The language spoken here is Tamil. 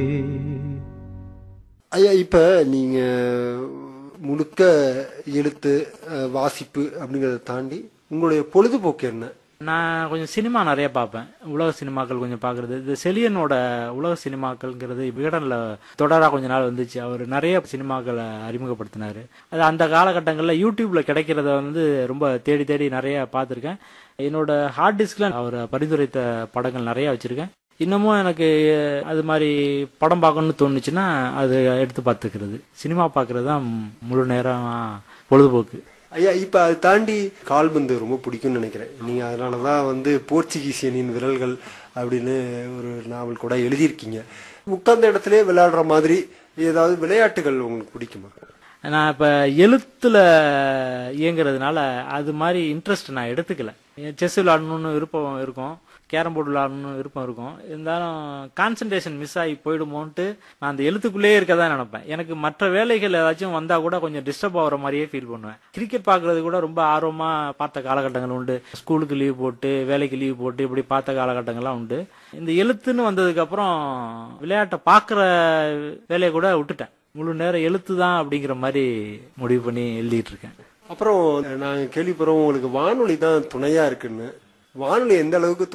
ஐயா இப்ப நீங்க முழுக்க எழுத்து அஹ், வாசிப்பு அப்படிங்கறத தாண்டி உங்களுடைய பொழுதுபோக்கு என்ன நான் கொஞ்சம் சினிமா நிறைய பார்ப்பேன் உலக சினிமாக்கள் கொஞ்சம் பார்க்கறது இது செலியனோட உலக சினிமாக்கள்ங்கிறது விகடனில் தொடராக கொஞ்ச நாள் வந்துச்சு அவர் நிறைய சினிமாக்களை அறிமுகப்படுத்தினாரு அது அந்த காலகட்டங்களில் யூடியூப்ல கிடைக்கிறத வந்து ரொம்ப தேடி தேடி நிறைய பார்த்துருக்கேன் என்னோட ஹார்ட் டிஸ்க்ல அவர் பரிந்துரைத்த படங்கள் நிறைய வச்சிருக்கேன் இன்னமும் எனக்கு அது மாதிரி படம் பார்க்கணும்னு தோணுச்சுன்னா அது எடுத்து பார்த்துக்கிறது சினிமா பார்க்கறது தான் முழு நேரம் பொழுதுபோக்கு ஐயா இப்ப அதை தாண்டி கால்பந்து ரொம்ப பிடிக்கும்னு நினைக்கிறேன் நீங்க அதனாலதான் வந்து போர்ச்சுகீசியனின் விரல்கள் அப்படின்னு ஒரு நாவல் கூட எழுதியிருக்கீங்க உட்கார்ந்த இடத்திலே விளையாடுற மாதிரி ஏதாவது விளையாட்டுகள் உங்களுக்கு பிடிக்குமா நான் இப்ப எழுத்துல இயங்குறதுனால அது மாதிரி இன்ட்ரெஸ்ட் நான் எடுத்துக்கல செஸ் விளையாடணும்னு விருப்பம் இருக்கும் கேரம் போர்டு விளையாடணும்னு விருப்பம் இருக்கும் இருந்தாலும் கான்சன்ட்ரேஷன் மிஸ் ஆகி போயிடுமோன்ட்டு நான் அந்த எழுத்துக்குள்ளேயே இருக்க தான் நினைப்பேன் எனக்கு மற்ற வேலைகள் ஏதாச்சும் வந்தா கூட கொஞ்சம் டிஸ்டர்ப் ஆகுற மாதிரியே ஃபீல் பண்ணுவேன் கிரிக்கெட் பார்க்கறது கூட ரொம்ப ஆர்வமா பார்த்த காலகட்டங்கள் உண்டு ஸ்கூலுக்கு லீவ் போட்டு வேலைக்கு லீவ் போட்டு இப்படி பார்த்த காலகட்டங்கள்லாம் உண்டு இந்த எழுத்துன்னு வந்ததுக்கு அப்புறம் விளையாட்டை பார்க்குற வேலையை கூட விட்டுட்டேன் முழு நேரம் எழுத்து தான் அப்படிங்கிற மாதிரி முடிவு பண்ணி எழுதிட்டு இருக்கேன் அப்புறம் நாங்க கேள்விப்படுறோம் உங்களுக்கு வானொலி தான் துணையா இருக்குன்னு வானொலி எந்த அளவுக்கு